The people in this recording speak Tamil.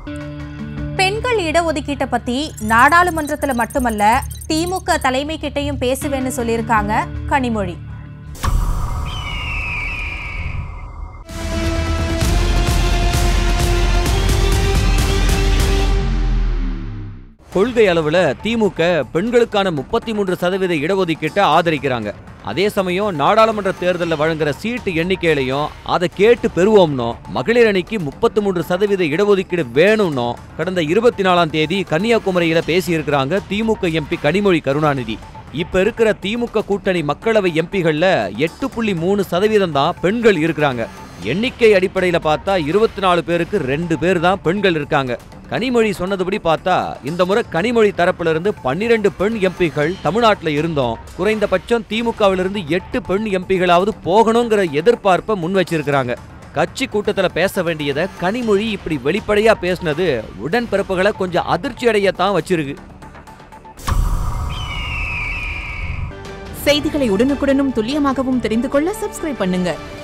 பெண்கள் இடஒதுக்கீட்டை பத்தி நாடாளுமன்றத்துல மட்டுமல்ல திமுக தலைமை கிட்டையும் பேசுவேன்னு சொல்லியிருக்காங்க கனிமொழி கொள்கை அளவுல திமுக பெண்களுக்கான முப்பத்தி மூன்று சதவீத இடஒதுக்கீட்டை ஆதரிக்கிறாங்க அதே சமயம் நாடாளுமன்ற தேர்தலில் வழங்குற சீட்டு எண்ணிக்கையிலையும் அதை கேட்டு பெறுவோம்னோ மகளிர் அணிக்கு முப்பத்தி மூன்று சதவீத இடஒதுக்கீடு வேணும்னோ கடந்த இருபத்தி நாலாம் தேதி கன்னியாகுமரியில பேசியிருக்கிறாங்க திமுக எம்பி கனிமொழி கருணாநிதி இப்ப இருக்கிற திமுக கூட்டணி மக்களவை எம்பிகள்ல எட்டு புள்ளி மூணு சதவீதம் தான் பெண்கள் இருக்கிறாங்க எண்ணிக்கை அடிப்படையில பார்த்தா இருபத்தி நாலு பேருக்கு ரெண்டு பேர் தான் பெண்கள் இருக்காங்க கனிமொழி சொன்னதுபடி பார்த்தா இந்த முறை கனிமொழி தரப்புல இருந்து பன்னிரண்டு பெண் எம்பிகள் தமிழ்நாட்டுல இருந்தோம் குறைந்தபட்சம் திமுகவிலிருந்து எட்டு பெண் எம்பிகளாவது போகணுங்கிற எதிர்பார்ப்பை முன் வச்சிருக்கிறாங்க கட்சி கூட்டத்துல பேச வேண்டியதை கனிமொழி இப்படி வெளிப்படையா பேசினது உடன்பிறப்புகளை கொஞ்சம் அதிர்ச்சி அடையத்தான் வச்சிருக்கு செய்திகளை உடனுக்குடனும் துல்லியமாகவும் தெரிந்து கொள்ள சப்ஸ்கிரைப் பண்ணுங்க